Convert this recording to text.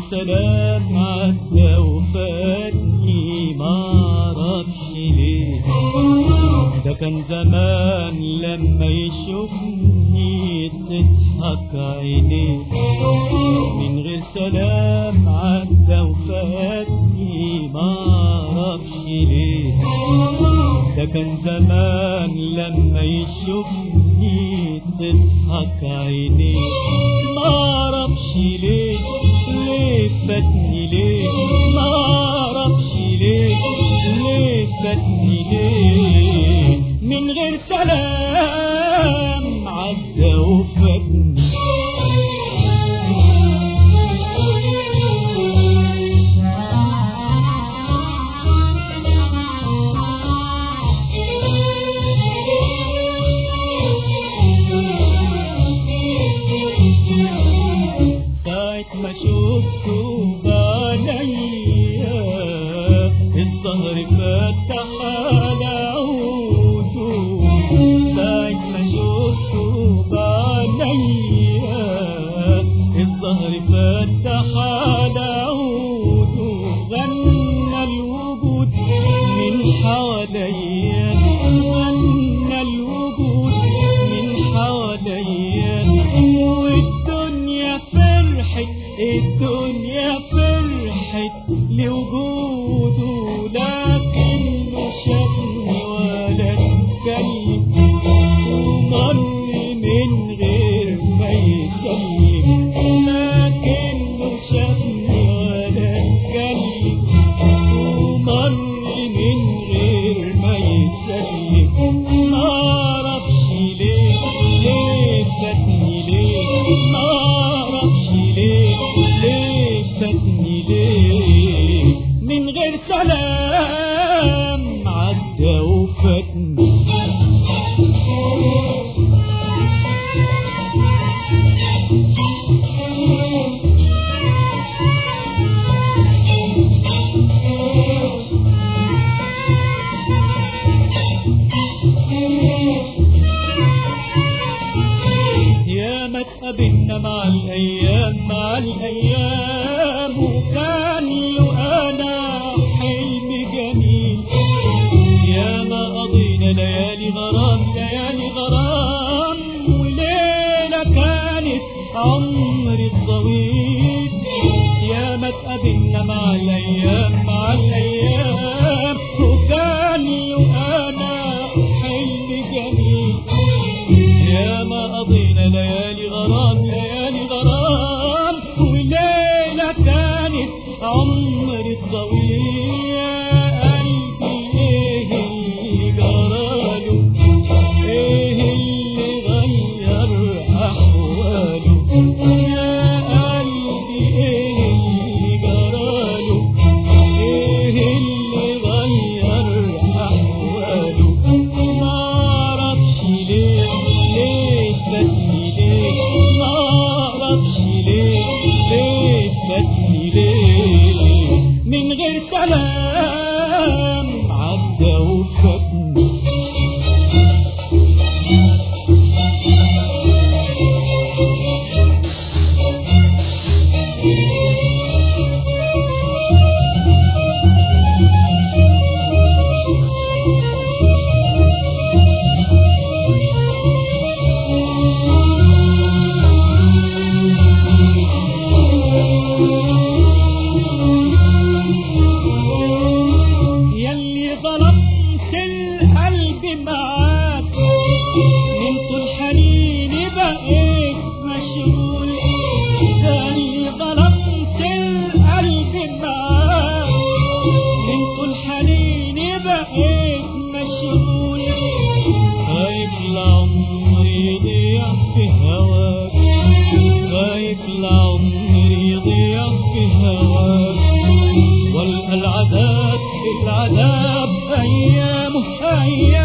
سلام عدى وفاتني معرفش ليه ده كان زمان لما يشوفني تضحك عينيه من غير سلام عدى وفاتني معرفش ليه ده كان زمان لما يشوفني تضحك عينيه معرفش ليه ليه فاتني ليه معرفش ليه ليه فاتني ليه من غير سلام عدى وفاتني ساعة ما شفته بعينيا الظهر فتح على عوده ساعة ما شفته بعينيا الظهر فتح على عوده غنى الوجود من حواليا غنى الوجود من حواليا والدنيا فرحت الدنيا فرحت لوجوده لكنه شافني ولا اتكلم ومر من غير ما يسلم لكنه شافني ولا اتكلم ومر من غير ما يسلم معرفش ليه ليه فاتني ليه معرفش ليه ليه فاتني ليه من غير سلام عدى وفاتني يا ما اتقابلنا مع الايام مع الايام وكان له انا حلم جميل يا ما قضينا ليالي غرام ليالي غرام وليله كانت عمري الطويل يا ما اتقابلنا مع الايام مع الايام وكان له انا حلم جميل يا ما قضينا ليالي غرام ليالي غرام وليلة كانت عمري الطويل يا قلبي ايه اللي جراله ايه اللي غير احواله يا قلبي ايه اللي جراله ايه اللي غير احواله معرفش ليه ليه فاتني ليه معرفش ليه ليه فاتني ليه من غير سلام عدى وفاتني يلي ظلمت القلب معاك من طول حنيني بقيت مشغول يلي ظلمت القلب معاك من طول حنيني بقيت مشغول خايف لعمري يضيع في هواك خايف لعمري يضيع في هواك والقى العذاب العذاب أيامه أيام